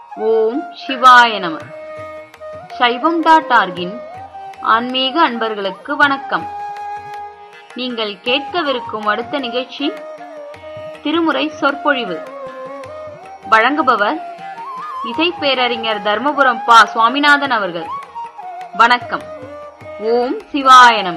ஓம் சிவாய நம சைவம் டாட் ஆர்கின் ஆன்மீக அன்பர்களுக்கு வணக்கம் நீங்கள் கேட்கவிருக்கும் அடுத்த நிகழ்ச்சி திருமுறை சொற்பொழிவு வழங்குபவர் இசை பேரறிஞர் தர்மபுரம் பா சுவாமிநாதன் அவர்கள் வணக்கம் ஓம் சிவாய நம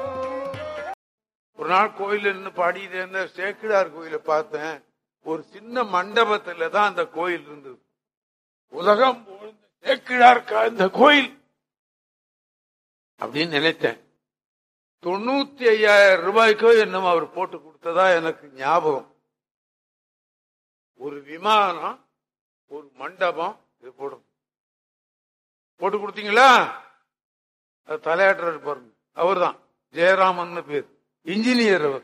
ஒரு நாள் கோயில்ல இருந்து பாடிட்டு இருந்த சேக்கிடார் கோயிலை பார்த்தேன் ஒரு சின்ன மண்டபத்துல தான் அந்த கோயில் இருந்தது உலகம் புகழ்ந்த சேக்கிழார்க்கா இந்த கோயில் அப்படின்னு நினைத்தேன் தொண்ணூத்தி ஐயாயிரம் ரூபாய்க்கோ என்னமோ அவர் போட்டு கொடுத்ததா எனக்கு ஞாபகம் ஒரு விமானம் ஒரு மண்டபம் இது போடும் போட்டு கொடுத்தீங்களா அது தலையாட்டுறாரு பாருங்க அவர்தான் ஜெயராமன் பேர் இன்ஜினியர் அவர்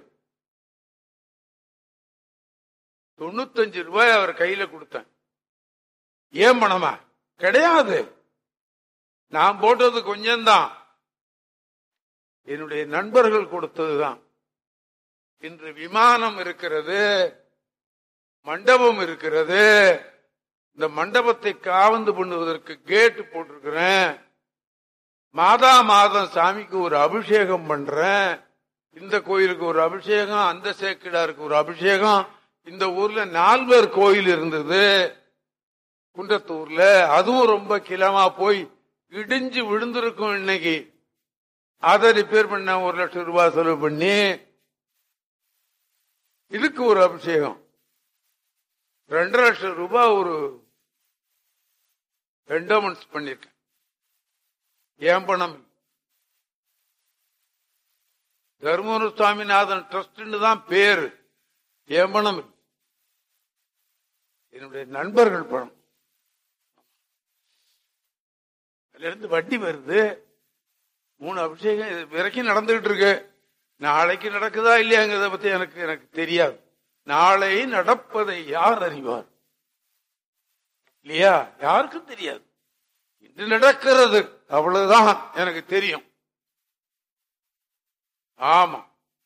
தொண்ணூத்தஞ்சு ரூபாய் அவர் கையில கொடுத்தேன் ஏன் பணமா கிடையாது நான் போட்டது கொஞ்சம்தான் என்னுடைய நண்பர்கள் கொடுத்ததுதான் இன்று விமானம் இருக்கிறது மண்டபம் இருக்கிறது இந்த மண்டபத்தை காவந்து பண்ணுவதற்கு கேட்டு போட்டிருக்கிறேன் மாதா மாதம் சாமிக்கு ஒரு அபிஷேகம் பண்றேன் இந்த கோயிலுக்கு ஒரு அபிஷேகம் அந்த சேக்கிடாருக்கு ஒரு அபிஷேகம் இந்த ஊர்ல நால்வர் கோயில் இருந்தது குன்றத்தூர்ல அதுவும் ரொம்ப கிளமா போய் இடிஞ்சு விழுந்திருக்கும் இன்னைக்கு அதை ரிப்பேர் பண்ண ஒரு லட்சம் ரூபாய் செலவு பண்ணி இதுக்கு ஒரு அபிஷேகம் ரெண்டரை லட்சம் ரூபாய் ஒரு என்டோமெண்ட்ஸ் பண்ணிருக்கேன் ஏன் பணம் தர்மபுர சுவாமிநாதன் ட்ரஸ்ட்னு தான் பேரு ஏன் பணம் இல்லை. என்னுடைய நண்பர்கள் பணம் அதுல இருந்து வட்டி வருது மூணு அபிஷேகம் இது வரைக்கும் நடந்துகிட்டு இருக்கு நாளைக்கு நடக்குதா இல்லையாங்கிறத பத்தி எனக்கு எனக்கு தெரியாது நாளை நடப்பதை யார் அறிவார் இல்லையா யாருக்கும் தெரியாது இன்று நடக்கிறது அவ்வளவுதான் எனக்கு தெரியும் ஆமா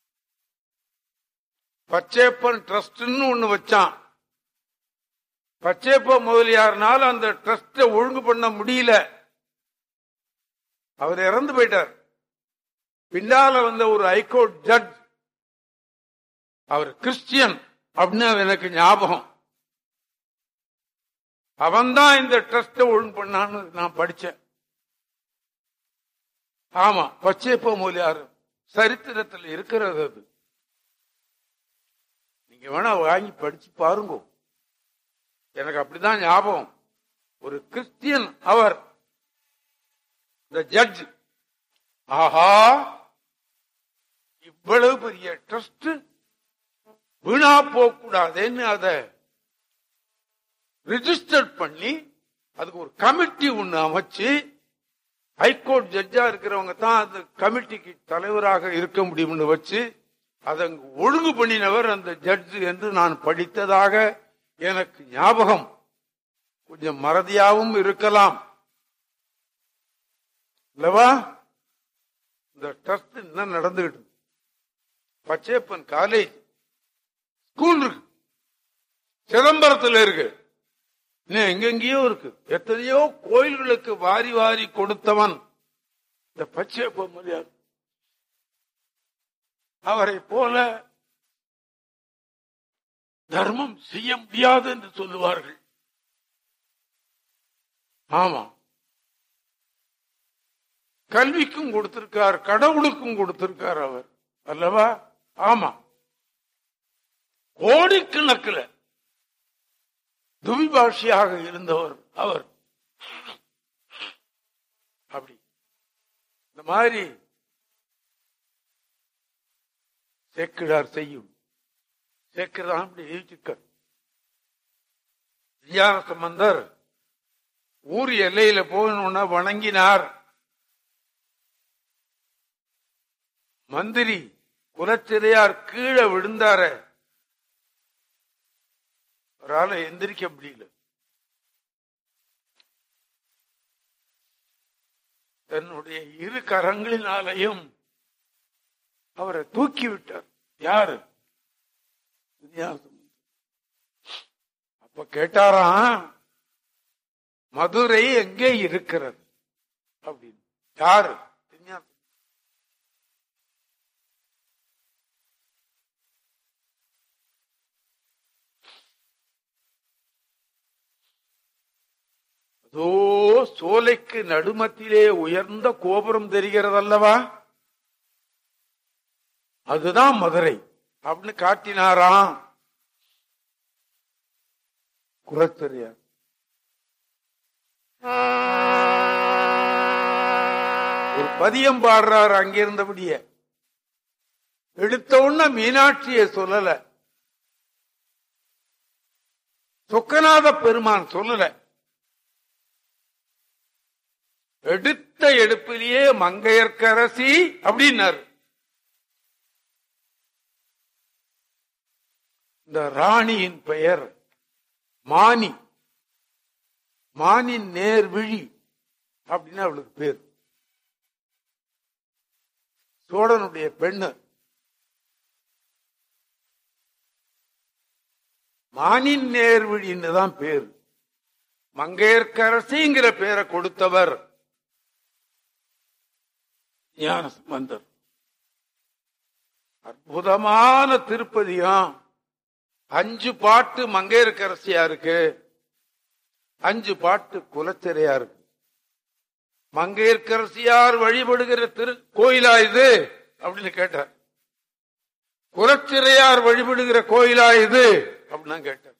பச்சேப்பன் ட்ரஸ்ட்னு ஒண்ணு வச்சான் பச்சேப்ப முதலியார்னால அந்த ட்ரஸ்ட ஒழுங்கு பண்ண முடியல அவர் இறந்து போயிட்டார் பின்னால வந்த ஒரு ஹைகோர்ட் ஜட்ஜ் அவர் கிறிஸ்டியன் அப்படின்னு எனக்கு ஞாபகம் அவன்தான் இந்த ட்ரஸ்ட ஒழுங்கு பண்ணான்னு நான் படிச்சேன் ஆமா பச்சைப்ப மூலியார் சரித்திரத்தில் இருக்கிறது அது நீங்க வேணா வாங்கி படிச்சு பாருங்க எனக்கு அப்படிதான் ஞாபகம் ஒரு கிறிஸ்டியன் அவர் இந்த ஜட்ஜ் ஆஹா இவ்வளவு பெரிய ட்ரஸ்ட் வீணா போகக்கூடாதுன்னு அதை ரிஜிஸ்டர் பண்ணி அதுக்கு ஒரு கமிட்டி ஒண்ணு அமைச்சு ஹைகோர்ட் ஜட்ஜா இருக்கிறவங்க தான் அந்த கமிட்டிக்கு தலைவராக இருக்க முடியும்னு வச்சு அதை அங்கு ஒழுங்கு பண்ணினவர் அந்த ஜட்ஜ் என்று நான் படித்ததாக எனக்கு ஞாபகம் கொஞ்சம் மறதியாவும் இருக்கலாம் இல்லவா இந்த ட்ரஸ்ட் என்ன நடந்துகிட்டு இருக்கு? பச்சேப்பன் காலேஜ் ஸ்கூல் இருக்கு சிதம்பரத்தில் இருக்கு இன்னும் எங்கெங்கேயோ இருக்கு எத்தனையோ கோயில்களுக்கு வாரி வாரி கொடுத்தவன் இந்த பச்சையப்ப மரியாதை அவரை போல தர்மம் செய்ய முடியாது என்று சொல்லுவார்கள் ஆமா கல்விக்கும் கொடுத்திருக்கார் கடவுளுக்கும் கொடுத்திருக்கார் அவர் அல்லவா ஆமா கோடிக்கணக்கில் துவிபாஷியாக இருந்தவர் அவர் அப்படி இந்த மாதிரி சேக்கிடார் செய்யும் சேக்கிடார் அப்படி எழுதிக்க விஞ்ஞான சம்பந்தர் ஊர் எல்லையில போகணும்னா வணங்கினார் மந்திரி குலச்சிறையார் கீழே விழுந்தார அவரால் எந்திரிக்க முடியல தன்னுடைய இரு கரங்களினாலையும் அவரை தூக்கி விட்டார் யாரு வித்தியாசம் அப்ப கேட்டாராம் மதுரை எங்கே இருக்கிறது அப்படின்னு யாரு விஞ்ஞானம். அதோ சோலைக்கு நடுமத்திலே உயர்ந்த கோபுரம் தெரிகிறதல்லவா அதுதான் மதுரை அப்படின்னு காட்டினாராம் குலச்சரியார் ஒரு பதியம் பாடுறார் அங்கிருந்தபடியே எடுத்த உடனே மீனாட்சியை சொல்லல சொக்கநாத பெருமான் சொல்லல எடுத்த எடுப்பிலேயே மங்கையர்க்கரசி அப்படின்னாரு இந்த ராணியின் பெயர் மானி மானின் நேர்விழி அப்படின்னு அவளுக்கு பேர் சோழனுடைய பெண்ணு மானின் நேர்விழின்னு தான் பேர் மங்கையர்க்கரசிங்கிற பேரை கொடுத்தவர் ஞான சம்பந்தர் அற்புதமான திருப்பதியம் அஞ்சு பாட்டு மங்கையர்க்கரசியா இருக்கு அஞ்சு பாட்டு குலச்சிறையா இருக்கு மங்கையர்க்கரசியார் வழிபடுகிற திரு கோயிலா இது அப்படின்னு கேட்டார் குலச்சிறையார் வழிபடுகிற கோயிலா இது அப்படின்னு கேட்டார்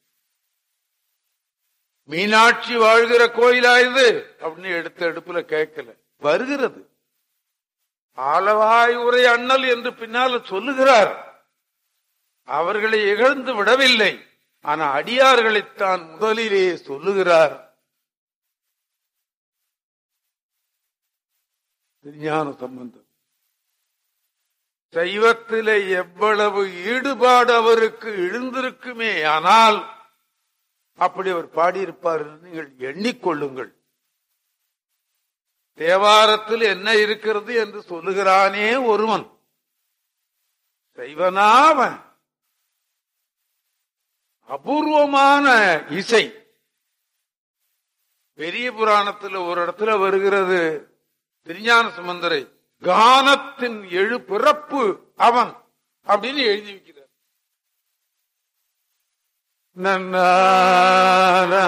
மீனாட்சி வாழ்கிற கோயிலா இது அப்படின்னு எடுத்த எடுப்புல கேட்கல வருகிறது ஆலவாய் உரை அண்ணல் என்று பின்னால சொல்லுகிறார் அவர்களை இகழ்ந்து விடவில்லை ஆனா அடியார்களைத்தான் முதலிலே சொல்லுகிறார் திருஞான சம்பந்தம் சைவத்திலே எவ்வளவு ஈடுபாடு அவருக்கு எழுந்திருக்குமே ஆனால் அப்படி அவர் பாடியிருப்பார் என்று நீங்கள் எண்ணிக்கொள்ளுங்கள் தேவாரத்தில் என்ன இருக்கிறது என்று சொல்லுகிறானே ஒருவன் சைவனாவன் அபூர்வமான இசை பெரிய புராணத்தில் ஒரு இடத்துல வருகிறது திருஞான சுமந்தரை கானத்தின் எழு பிறப்பு அவன் அப்படின்னு எழுதி வைக்கிறார் நன்னாரா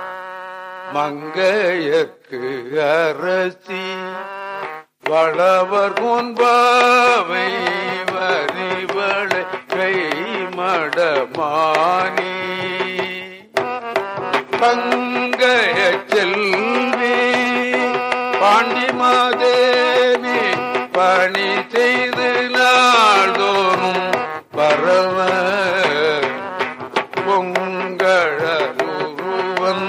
மங்கையக்கு அரசி வளவர் கொன்பாவை வரிவளை கை மடமானி பங்கைய செல்வி பாண்டி மாதேவி பணி செய்து நாள்தோறும் பரவ பொங்கழருவன்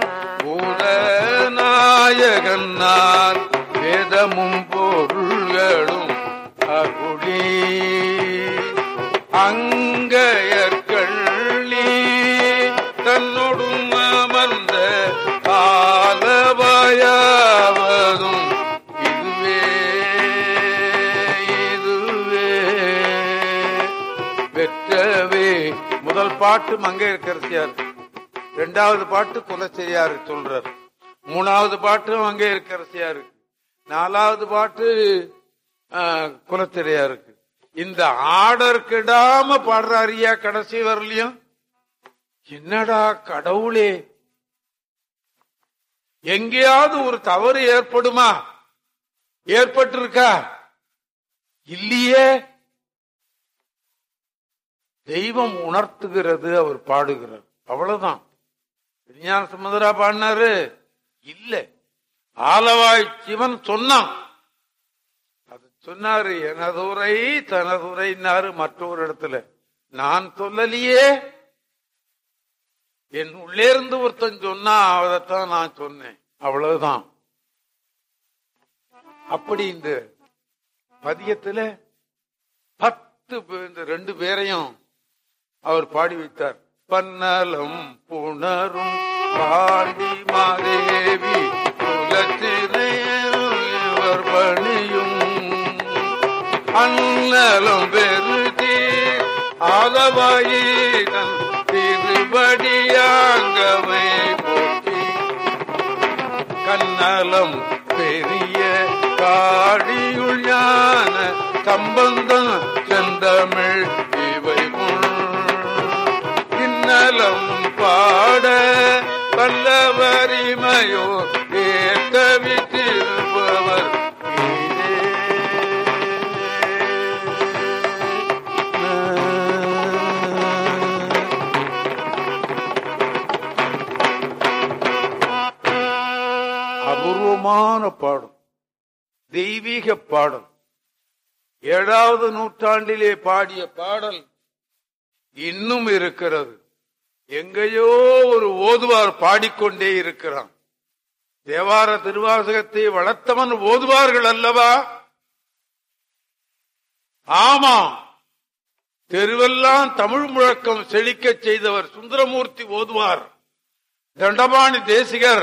பூதநாயகன் நான் வேதமும் பொருள்களும் அருளி அங்கையற்கள்ளி தன்னொடும் அமர்ந்த காலவாயாவதும் இதுவே இதுவே வெற்றவே முதல் பாட்டு மங்கையர்க்கரசியார் இரண்டாவது பாட்டு குலச்செரியாரு சொல்றார் மூணாவது பாட்டு மங்கையர்க்கரசியாரு நாலாவது பாட்டு குலச்செரியாருக்கு இந்த ஆர்டர் கெடாம பாடுறாரியா கடைசி வரலையும் என்னடா கடவுளே எங்கேயாவது ஒரு தவறு ஏற்படுமா ஏற்பட்டிருக்கா இல்லையே தெய்வம் உணர்த்துகிறது அவர் பாடுகிறார் அவ்வளவுதான் விஞ்ஞான சமுதரா பாடினாரு இல்ல ஆலவாய் சிவன் சொன்னான் அது சொன்னாரு எனதுரை தனதுரைன்னாரு மற்றொரு இடத்துல நான் சொல்லலையே என் உள்ளே இருந்து ஒருத்தன் சொன்னா அதைத்தான் நான் சொன்னேன் அவ்வளவுதான் அப்படி இந்த பதியத்துல பத்து பே- இந்த ரெண்டு பேரையும் அவர் பாடி வைத்தார் பன்னலம் புணரும் பாண்டி மாதேவி குலத்திரையர் பணியும் அன்னலம் பெருதி ஆலவாயினன் திருபடியாங்கவை போற்றி கண்ணலம் பெரிய காடியுள் ஞான சம்பந்தம் செந்தமிழ் இவை முன் இன்னலம் பாட வல்லவரிமையோ ஏத்தவித்திருப்பவர் அபூர்வமான பாடம் தெய்வீக பாடல் ஏழாவது நூற்றாண்டிலே பாடிய பாடல் இன்னும் இருக்கிறது எங்கேயோ ஒரு ஓதுவார் பாடிக்கொண்டே இருக்கிறான் தேவார திருவாசகத்தை வளர்த்தவன் ஓதுவார்கள் அல்லவா ஆமா தெருவெல்லாம் தமிழ் முழக்கம் செழிக்கச் செய்தவர் சுந்தரமூர்த்தி ஓதுவார் தண்டபாணி தேசிகர்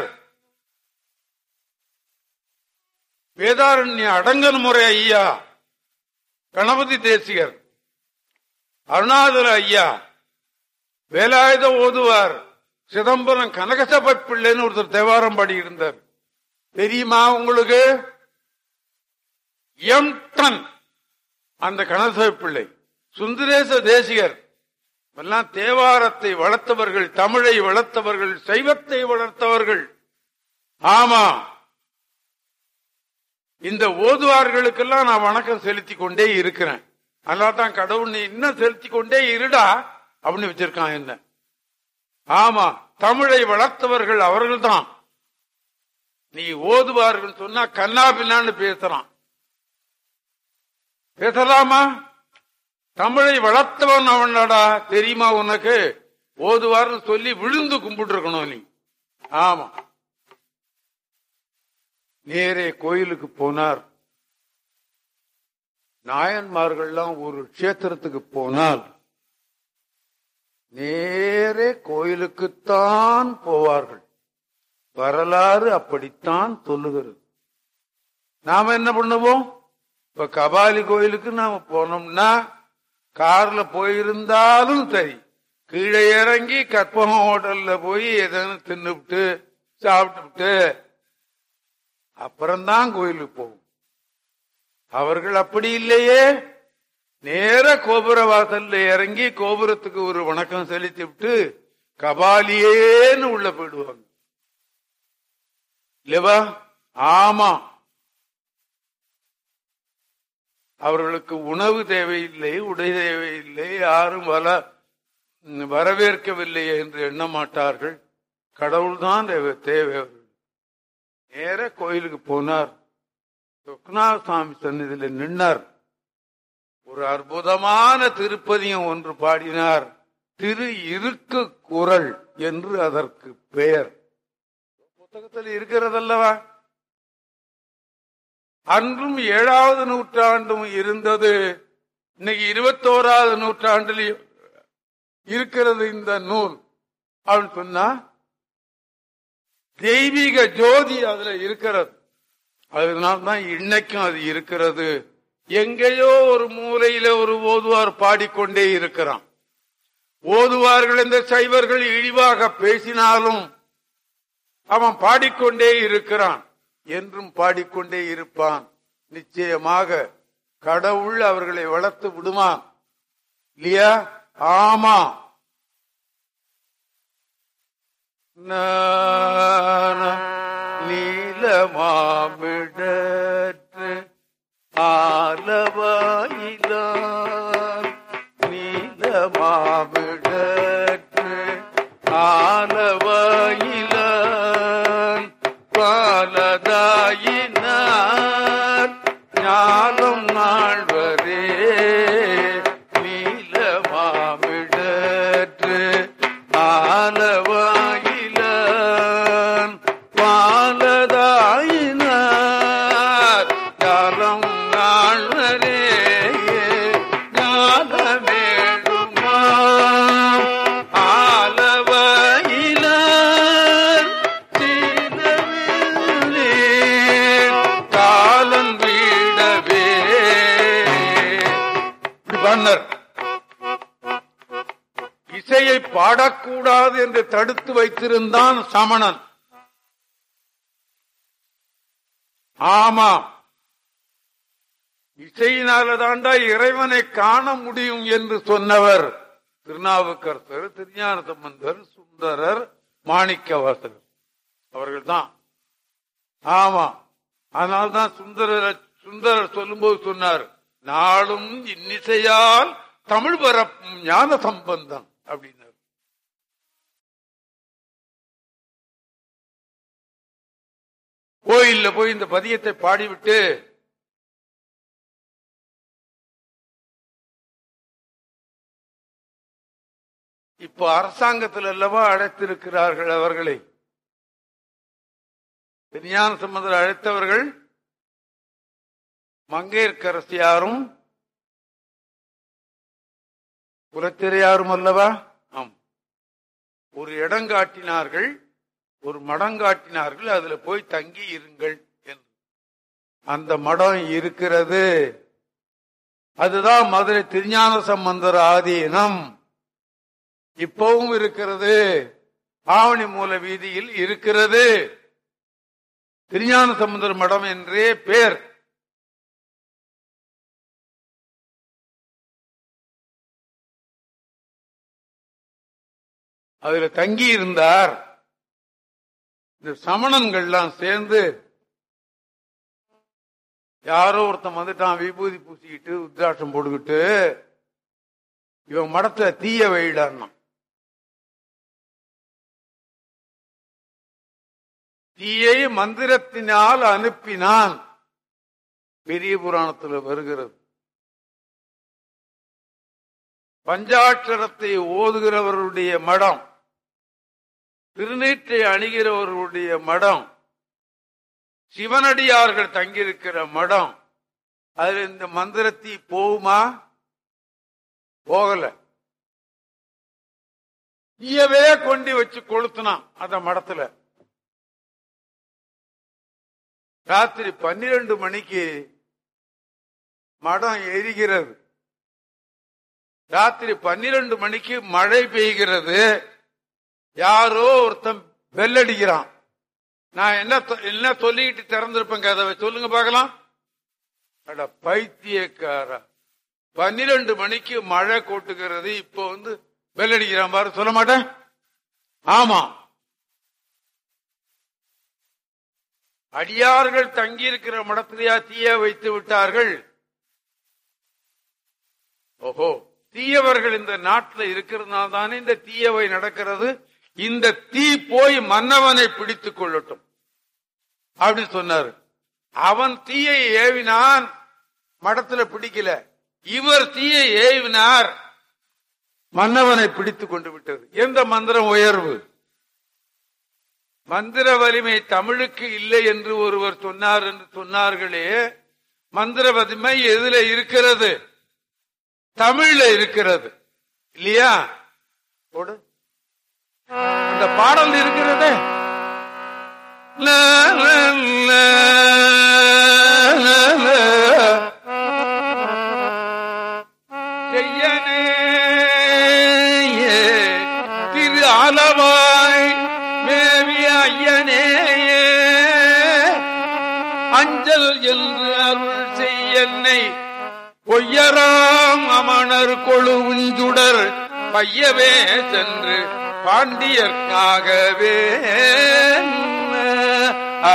வேதாரண்ய அடங்கல் முறை ஐயா கணபதி தேசிகர் அருணாதர ஐயா வேலாயுத ஓதுவார் சிதம்பரம் கனகசபை பிள்ளைன்னு ஒருத்தர் தேவாரம் பாடி இருந்தார் தெரியுமா உங்களுக்கு எம் டன் அந்த கனகசபை பிள்ளை சுந்தரேச தேசிகர் எல்லாம் தேவாரத்தை வளர்த்தவர்கள் தமிழை வளர்த்தவர்கள் சைவத்தை வளர்த்தவர்கள் ஆமா இந்த ஓதுவார்களுக்கெல்லாம் நான் வணக்கம் செலுத்தி கொண்டே இருக்கிறேன் அதனால தான் கடவுள் நீ இன்னும் செலுத்தி கொண்டே இருடா அப்படின்னு வச்சிருக்கான் என்ன ஆமா தமிழை வளர்த்தவர்கள் அவர்கள் தான் நீ ஓதுவார்கள் சொன்னா கண்ணா பின்னான்னு பேசுறான் பேசலாமா தமிழை வளர்த்தவன் அவனடா தெரியுமா உனக்கு ஓதுவார்னு சொல்லி விழுந்து கும்பிட்டு இருக்கணும் நீ ஆமா நேரே கோயிலுக்கு போனார் நாயன்மார்கள்லாம் ஒரு கஷேத்திரத்துக்கு போனால் நேரே கோயிலுக்குத்தான் போவார்கள் வரலாறு அப்படித்தான் சொல்லுகிறது நாம என்ன பண்ணுவோம் இப்ப கபாலி கோயிலுக்கு நாம போனோம்னா கார்ல போயிருந்தாலும் சரி கீழே இறங்கி கற்பகம் ஹோட்டல்ல போய் எதன்னு தின்னுபிட்டு சாப்பிட்டுட்டு அப்புறம்தான் கோயிலுக்கு போகும் அவர்கள் அப்படி இல்லையே நேர கோபுர வாசல்ல இறங்கி கோபுரத்துக்கு ஒரு வணக்கம் செலுத்தி விட்டு கபாலியேன்னு உள்ள போயிடுவாங்க இல்லவா ஆமா அவர்களுக்கு உணவு தேவையில்லை உடை தேவையில்லை யாரும் வர வரவேற்கவில்லை என்று எண்ண மாட்டார்கள் கடவுள்தான் தேவை தேவை அவர்கள் நேர கோயிலுக்கு போனார் சொக்நாத சுவாமி சந்நிதியில் நின்னார் ஒரு அற்புதமான திருப்பதியம் ஒன்று பாடினார் திரு இருக்கு குரல் என்று அதற்கு பெயர் புத்தகத்தில் இருக்கிறதல்லவா அன்றும் ஏழாவது நூற்றாண்டும் இருந்தது இன்னைக்கு இருபத்தோராவது நூற்றாண்டில் இருக்கிறது இந்த நூல் அவன் சொன்னா தெய்வீக ஜோதி அதுல இருக்கிறது அதனால்தான் இன்னைக்கும் அது இருக்கிறது எங்கேயோ ஒரு மூலையில ஒரு ஓதுவார் பாடிக்கொண்டே இருக்கிறான் ஓதுவார்கள் இந்த சைவர்கள் இழிவாக பேசினாலும் அவன் பாடிக்கொண்டே இருக்கிறான் என்றும் பாடிக்கொண்டே இருப்பான் நிச்சயமாக கடவுள் அவர்களை வளர்த்து விடுவான் இல்லையா ஆமா நீலமாமிடற்று ஆலவாயிலான் நீலமாமிடற்று ஆலவாயிலான் பாலதாயினார் ஞானம் நாள்வரே நீலமாமிடற்று ஆலவாயிலான் பாலதாயினார் ஞானம் நாள்வரே ஞானமேடுமா ஆலவாயிலார் சீனவில்லே காலம் வீடவே இப்படி பண்ணர் இசையை பாடக்கூடாது என்று தடுத்து வைத்திருந்தான் சமணன் ஆமா இசையினால தாண்டா இறைவனை காண முடியும் என்று சொன்னவர் திருநாவுக்கரசர் திருஞான சம்பந்தர் சுந்தரர் மாணிக்கவாசகர் அவர்கள் தான் ஆமா அதனால்தான் சுந்தரர் சுந்தரர் சொல்லும்போது சொன்னார் நாளும் இன்னிசையால் தமிழ் பரப்பும் ஞான சம்பந்தம் அப்படின்னார் கோயில்ல போய் இந்த பதியத்தை பாடிவிட்டு இப்போ அரசாங்கத்தில் அல்லவா அழைத்திருக்கிறார்கள் அவர்களை திருஞான சம்பந்தர் அழைத்தவர்கள் மங்கையர்க்கரசியாரும் குலத்திரையாரும் அல்லவா ஆம் ஒரு இடம் காட்டினார்கள் ஒரு மடம் காட்டினார்கள் அதுல போய் தங்கி இருங்கள் என்று அந்த மடம் இருக்கிறது அதுதான் மதுரை திருஞான சம்பந்தர் ஆதீனம் இப்பவும் இருக்கிறது ஆவணி மூல வீதியில் இருக்கிறது திருஞான சம்பந்தர் மடம் என்றே பேர் அதுல தங்கி இருந்தார் இந்த சமணன்கள்லாம் சேர்ந்து யாரோ ஒருத்தன் வந்துட்டான் விபூதி பூசிக்கிட்டு உத்ராட்சம் போட்டுக்கிட்டு இவன் மடத்துல தீய வைடான்னான் தீயை மந்திரத்தினால் அனுப்பினான் பெரிய புராணத்தில் வருகிறது பஞ்சாட்சரத்தை ஓதுகிறவருடைய மடம் திருநீற்றை அணுகிறவர்களுடைய மடம் சிவனடியார்கள் தங்கியிருக்கிற மடம் அதுல இந்த மந்திரத்தி போகுமா போகல தீயவே கொண்டு வச்சு கொளுத்துனான் அந்த மடத்துல ராத்திரி பன்னிரண்டு மணிக்கு மடம் எரிகிறது ராத்திரி பன்னிரண்டு மணிக்கு மழை பெய்கிறது யாரோ ஒருத்தன் பெல்லடிக்கிறான் நான் என்ன தொ- என்ன சொல்லிக்கிட்டு திறந்திருப்பேன் கதவை சொல்லுங்க பார்க்கலாம் அட பைத்தியக்காரா பன்னிரண்டு மணிக்கு மழை கொட்டுகிறது இப்போ வந்து பெல்லடிக்கிறான் பாரு சொல்ல மாட்டேன் ஆமா அடியார்கள் தங்கியிருக்கிற மடத்திலேயா தீய வைத்து விட்டார்கள் ஓஹோ தீயவர்கள் இந்த நாட்டில் இருக்கிறதுனால தானே இந்த தீயவை நடக்கிறது இந்த தீ போய் மன்னவனை பிடித்துக் கொள்ளட்டும் அப்படி சொன்னாரு அவன் தீயை ஏவினான் மடத்துல பிடிக்கல இவர் தீயை ஏவினார் மன்னவனை பிடித்துக் கொண்டு விட்டது எந்த மந்திரம் உயர்வு மந்திர வலிமை தமிழுக்கு இல்லை என்று ஒருவர் சொன்னார் என்று சொன்னார்களே மந்திர வலிமை எதுல இருக்கிறது தமிழ்ல இருக்கிறது இல்லையா போடு அந்த பாடல் இருக்கிறதே ல, ல, ல, ல, ல. செய்யனே திரு ஆலவாய் மேவிய ஐயனே அஞ்சல் என்று அருள் செய்யன்னை பொய்யராம் அமணர் கொழுவுஞ்சுடர் பையவே சென்று பாண்டியர்க்காகவே ஆ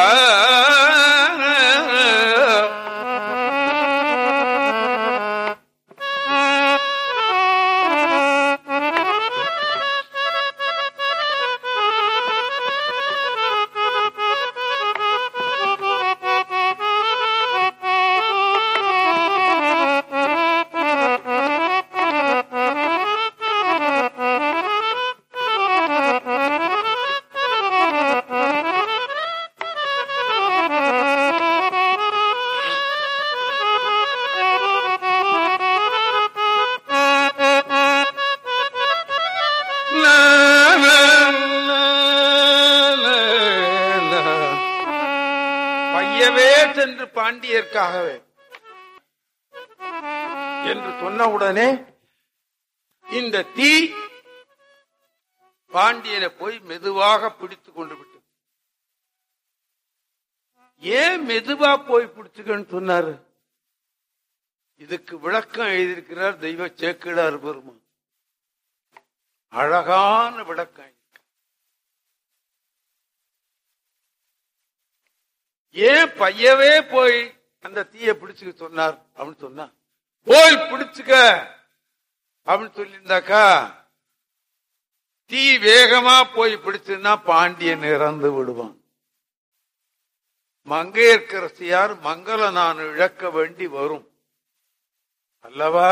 லா, லா, லா, லா, லா. பையவே சென்று பாண்டியர்க்காகவே என்று சொன்ன உடனே இந்த தீ பாண்டியனை போய் மெதுவாக பிடித்துக் கொண்டு விட்டது ஏன் மெதுவா போய் பிடிச்சுக்கன்னு சொன்னாரு இதுக்கு விளக்கம் எழுதியிருக்கிறார் தெய்வ சேக்கிடார் பெருமான் அழகான விளக்கம் ஏன் பையவே போய் அந்த தீய பிடிச்சுக்க சொன்னார் அப்படின்னு சொன்னா போய் பிடிச்சுக்க அப்படின்னு சொல்லியிருந்தாக்கா தீ வேகமா போய் பிடிச்சுன்னா பாண்டியன் இறந்து விடுவான் மங்கையர்க்கரசியார் மங்கள நான் இழக்க வேண்டி வரும் அல்லவா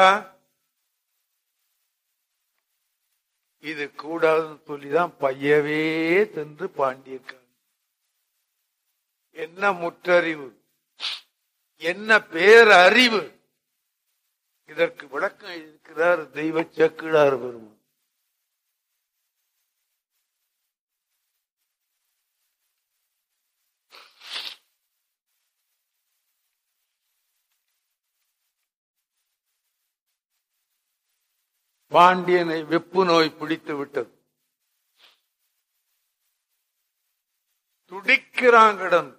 இது கூடாதுன்னு சொல்லிதான் பையவே சென்று பாண்டியிருக்காங்க என்ன முற்றறிவு என்ன பேரறிவு இதற்கு விளக்கம் இருக்கிறார் தெய்வ செக்கிடார் பெருமான் பாண்டியனை வெப்பு நோய் பிடித்து விட்டது துடிக்கிறான் கிடந்து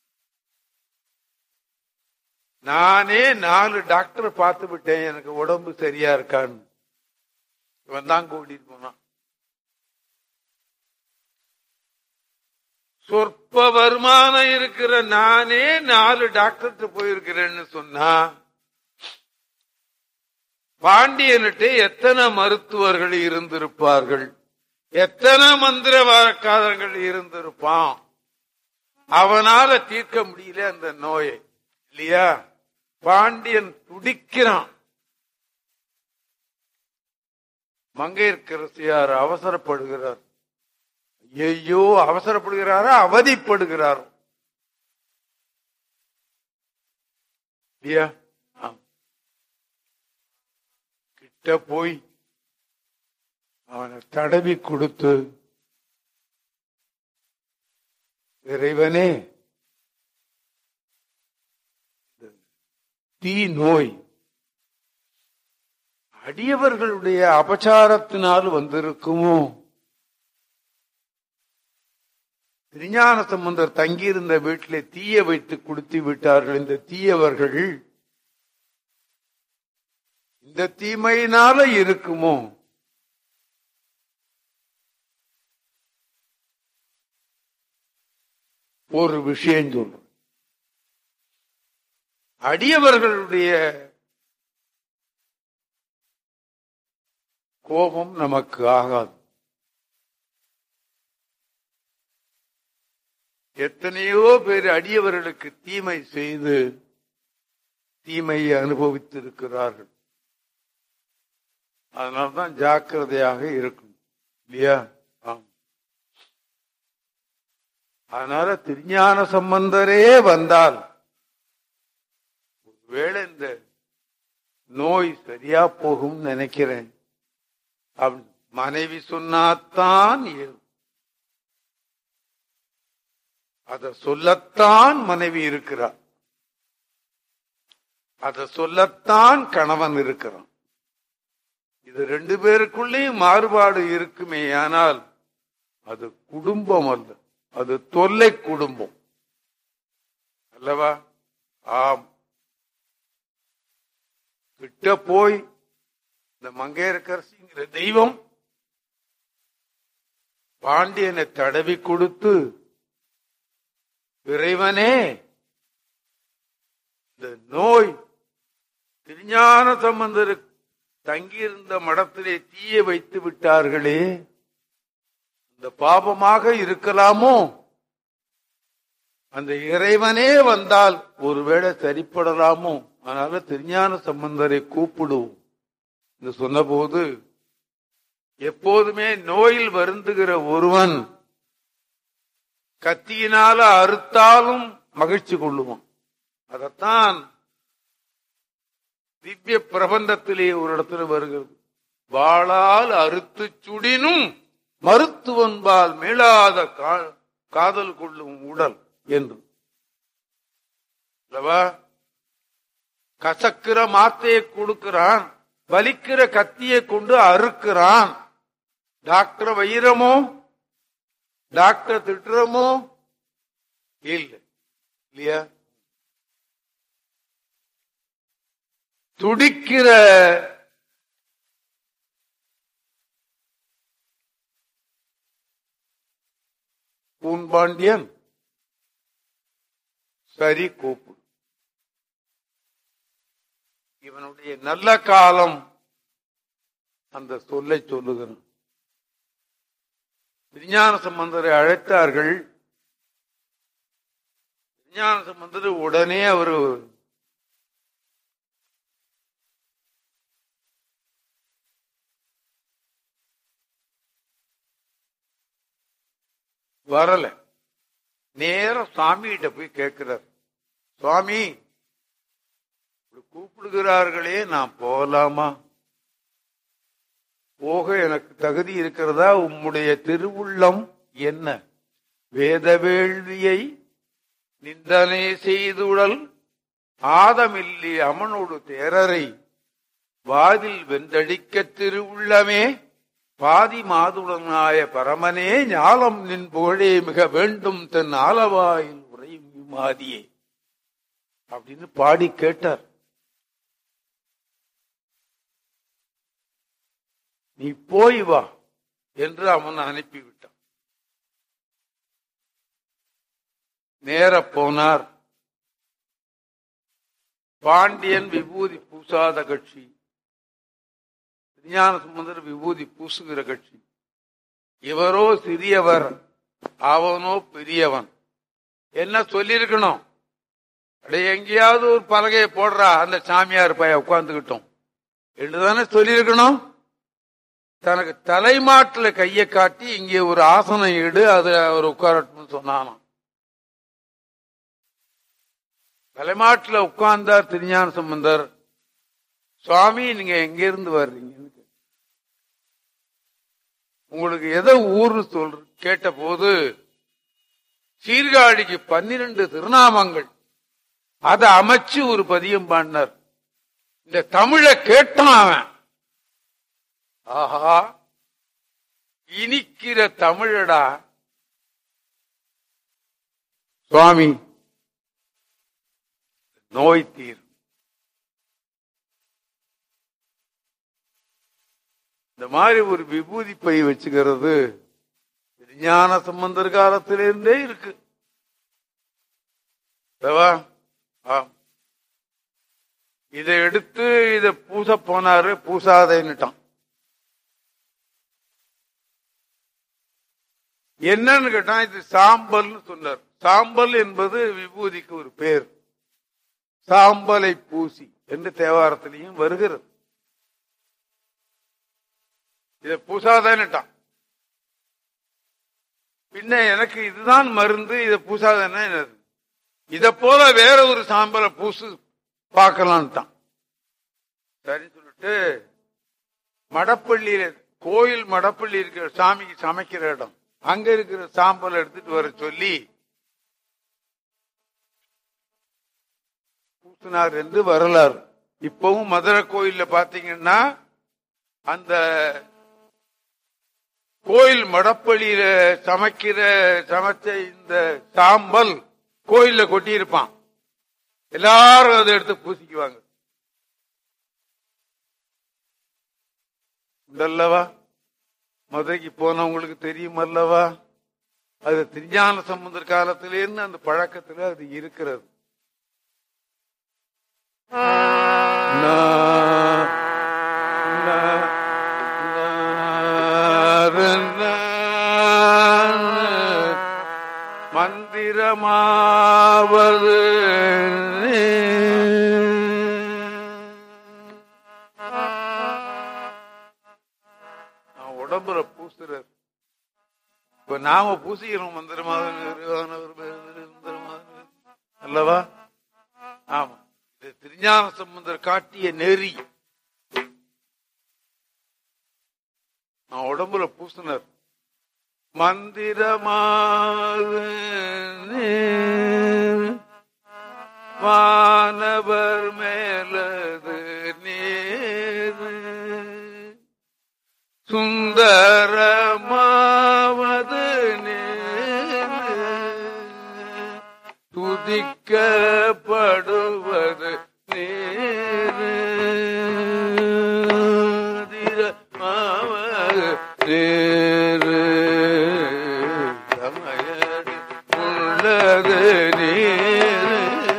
நானே நாலு டாக்டர் பார்த்து விட்டேன் எனக்கு உடம்பு சரியா இருக்கான்னு இவன் தான் கூட்டிட்டு போனான் சொற்ப வருமானம் இருக்கிற நானே நாலு டாக்டர்கிட்ட போயிருக்கிறேன்னு சொன்னா பாண்டியன்கிட்ட எத்தனை மருத்துவர்கள் இருந்திருப்பார்கள் எத்தனை மந்திரவாதக்காரர்கள் இருந்திருப்பான் அவனால தீர்க்க முடியல அந்த நோயை இல்லையா பாண்டியன் துடிக்கிறான் மங்கையர்க்கரசியார் அவசரப்படுகிறார் ஐயோ அவசரப்படுகிறாரா அவதிப்படுகிறாரோ இல்லையா ஆம். கிட்ட போய் அவனை தடவி கொடுத்து இறைவனே இந்த தீ நோய் அடியவர்களுடைய அபச்சாரத்தினால் வந்திருக்குமோ திருஞான சம்பந்தர் தங்கியிருந்த வீட்டிலே தீய வைத்து குடுத்து விட்டார்கள் இந்த தீயவர்கள் இந்த தீமையினால இருக்குமோ ஒரு விஷயம் சொல்றேன் அடியவர்களுடைய கோபம் நமக்கு ஆகாது எத்தனையோ பேர் அடியவர்களுக்கு தீமை செய்து தீமையை அனுபவித்திருக்கிறார்கள் அதனால்தான் ஜாக்கிரதையாக இருக்கும் இல்லையா ஆம். அதனால திருஞான சம்பந்தரே வந்தால் ஒருவேளை இந்த நோய் சரியா போகும் நினைக்கிறேன் அப்படி மனைவி சொன்னாத்தான் ஏறும் அத சொல்லத்தான் மனைவி இருக்கிறார் அத சொல்லத்தான் கணவன் இருக்கிறான் இது ரெண்டு பேருக்குள்ளேயும் மாறுபாடு இருக்குமே ஆனால் அது குடும்பம் அல்ல அது தொல்லை குடும்பம் அல்லவா ஆம் கிட்ட போய் இந்த மங்கையரக்கரசிங்கிற தெய்வம் பாண்டியனை தடவி கொடுத்து இறைவனே இந்த நோய் திருஞான சம்பந்தருக்கு தங்கியிருந்த மடத்திலே தீய வைத்து விட்டார்களே இந்த பாபமாக இருக்கலாமோ அந்த இறைவனே வந்தால் ஒருவேளை சரிப்படலாமோ அதனால திருஞான சம்பந்தரை கூப்பிடுவோம் என்று சொன்னபோது எப்போதுமே நோயில் வருந்துகிற ஒருவன் கத்தியினால அறுத்தாலும் மகிழ்ச்சி கொள்ளுவான் அதத்தான் திவ்ய பிரபந்தத்திலே ஒரு இடத்துல வருகிறது வாளால் அறுத்து சுடினும் மருத்துவன்பால் மீளாத கா- காதல் கொள்ளும் உடல் என்று அல்லவா கசக்கிற மாத்தையை கொடுக்கிறான் வலிக்கிற கத்தியை கொண்டு அறுக்கிறான் டாக்டர் வைரமோ டாக்டர் திட்டுறமோ இல்லை இல்லையா துடிக்கிற பூன்பாண்டியன் சரி கூப்பு இவனுடைய நல்ல காலம் அந்த சொல்லை சொல்லுகிறான் விஞ்ஞான சம்பந்தரை அழைத்தார்கள் விஞ்ஞான சம்பந்தர் உடனே அவர் வரல நேரம் சுவாமிகிட்ட போய் கேட்கிறார் சுவாமி இப்படி கூப்பிடுகிறார்களே நான் போகலாமா போக எனக்கு தகுதி இருக்கிறதா உம்முடைய திருவுள்ளம் என்ன வேத வேள்வியை நிந்தனை செய்துடல் ஆதமில்லி அமனோடு தேரரை வாதில் வெந்தடிக்க திருவுள்ளமே பாதி மாதுடனாய பரமனே ஞாலம் நின் புகழே மிக வேண்டும் தன் ஆலவாயில் உரையும் விமாதியே அப்படின்னு பாடி கேட்டார் நீ போய் வா என்று அவன் அனுப்பிவிட்டான் நேர போனார் பாண்டியன் விபூதி பூசாத கட்சி விஞ்ஞான சுமந்தர் விபூதி பூசுகிற கட்சி இவரோ சிறியவர் அவனோ பெரியவன் என்ன சொல்லியிருக்கணும் அட எங்கேயாவது ஒரு பலகையை போடுறா அந்த சாமியார் பைய உட்கார்ந்துகிட்டோம் என்றுதானே சொல்லியிருக்கணும் தனக்கு தலைமாட்டுல கையை காட்டி இங்கே ஒரு ஆசனம் இடு அது அவர் உட்காரட்டும் சொன்னானாம் தலைமாட்டுல உட்கார்ந்தார் திருஞான சம்பந்தர் சுவாமி நீங்க எங்க இருந்து வர்றீங்கன்னு கேட்டார். உங்களுக்கு எதை ஊர்னு சொல்ற கேட்ட போது சீர்காழிக்கு பன்னிரண்டு திருநாமங்கள் அதை அமைச்சு ஒரு பதியம் பாடினார் இந்த தமிழை கேட்டான் அவன் ஆஹா இனிக்கிற தமிழடா சுவாமி நோய் தீர் இந்த மாதிரி ஒரு விபூதி பை வச்சுக்கிறது ஞான சம்பந்தர் காலத்திலிருந்தே இருக்கு அல்லவா? ஆம். இதை எடுத்து இத பூச போனாரு பூசாதேன்னுட்டான் என்னன்னு கேட்டா இது சாம்பல்னு சொன்னார் சாம்பல் என்பது விபூதிக்கு ஒரு பேர் சாம்பலை பூசி என்று தேவாரத்திலையும் வருகிறது இத பூசாதேன்னுட்டான் பின்ன எனக்கு இதுதான் மருந்து இத பூசாதேன்னா என்னது இத போல வேற ஒரு சாம்பலை பூசு பார்க்கலான்ட்டான் சரி சொல்லிட்டு மடப்பள்ளியில கோயில் மடப்பள்ளி இருக்கிற சாமிக்கு சமைக்கிற இடம் அங்க இருக்கிற சாம்பலை எடுத்துட்டு வர சொல்லி பூசினார் என்று வரலாறு இப்பவும் மதுரை கோயில்ல பாத்தீங்கன்னா அந்த கோயில் மடப்பள்ளியில சமைக்கிற சமைச்ச இந்த சாம்பல் கோயில்ல கொட்டியிருப்பான் எல்லாரும் அதை எடுத்து பூசிக்குவாங்க இதல்லவா மதுரைக்கு போனவங்களுக்கு தெரியும் அல்லவா அது திருஞான சம்பந்தர் காலத்திலிருந்து அந்த பழக்கத்துல அது இருக்கிறது நா- நா- நா- மந்திரமாவது நான் உடம்புல பூசுறார் இப்ப நாம பூசிக்கிறோம் மந்திரமாக அல்லவா ஆமா இது திருஞான சம்பந்தர் காட்டிய நெறி நான் உடம்புல பூசினர் மந்திரமாக வானவர் மேலது நேரு சுந்தரமாவது நேரு துதிப்பாட திக்கப்படுவது நீரு திரமாவது நீரு சமயடி உள்ளது நீரு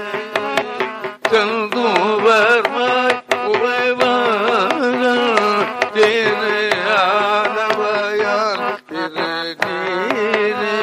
செந்தூவர்மாய் உழைவாக தேனு ஆனவையான் திரு நீரே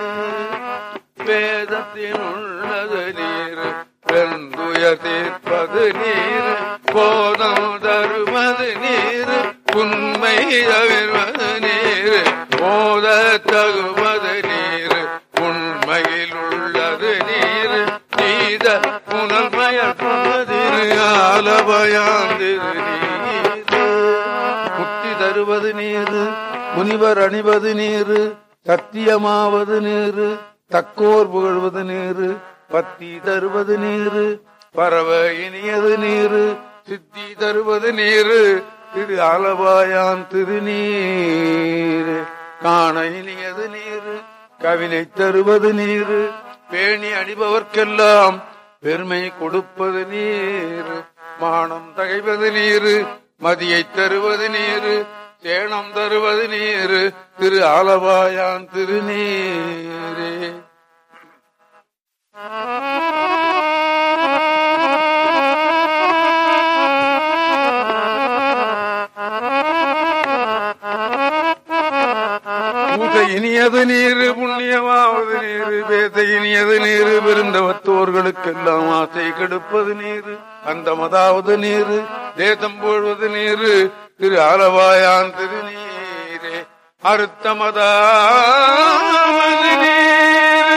வேதத்தில் உள்ளது நீர் பெருந்துயர் தீர்ப்பது நீர் போதம் தருவது நீர் உண்மை தவிர்வது நீர் போத தகுவது நீர் உண்மையில் உள்ளது நீர் நீத புனர்மயர் சொன்னதிரு ஆலபயாந்திரு நீர் முக்தி தருவது நீரு முனிவர் அணிவது நீரு சத்தியமாவது நீரு தக்கோர் புகழ்வது நீரு பத்தி தருவது நீரு பறவ இனியது நீரு சித்தி தருவது நீரு திரு ஆலவாயான் திருநீரு காண இனியது நீரு கவினை தருவது நீரு பேணி அணிபவர்க்கெல்லாம் பெருமை கொடுப்பது நீரு மானம் தகைவது நீரு மதியை தருவது நீரு சேணம் தருவது நீரு திரு ஆலவாயான் திருநீரே பூத இனியது நீரு புண்ணியமாவது நீரு வேத இனியது நீரு பெருந்தவத்தோர்களுக்கெல்லாம் ஆசை கெடுப்பது நீரு அந்தமதாவது நீரு தேசம் போழ்வது நீரு திரு ஆலவாயான் திருநீரே அறுத்தமதாவது நீரு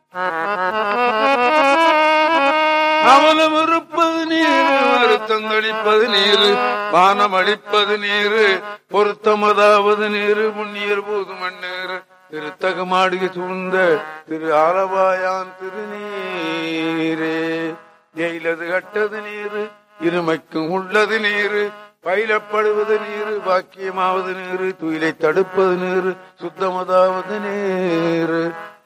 அவலம் இருப்பது நீரு வருத்தம் அளிப்பது நீரு வானம் அளிப்பது நீரு பொருத்தமதாவது நீரு முன்னியர் போது மண்ணீர் திருத்தக மாடிய சூழ்ந்த திரு ஆலவாயான் திருநீரே எயிலது கட்டது நீரு இருமைக்கும் உள்ளது நீரு பயிலப்படுவது நீரு பாக்கியமாவது நீரு துயிலை தடுப்பது நீரு சுத்தமதாவது நீரு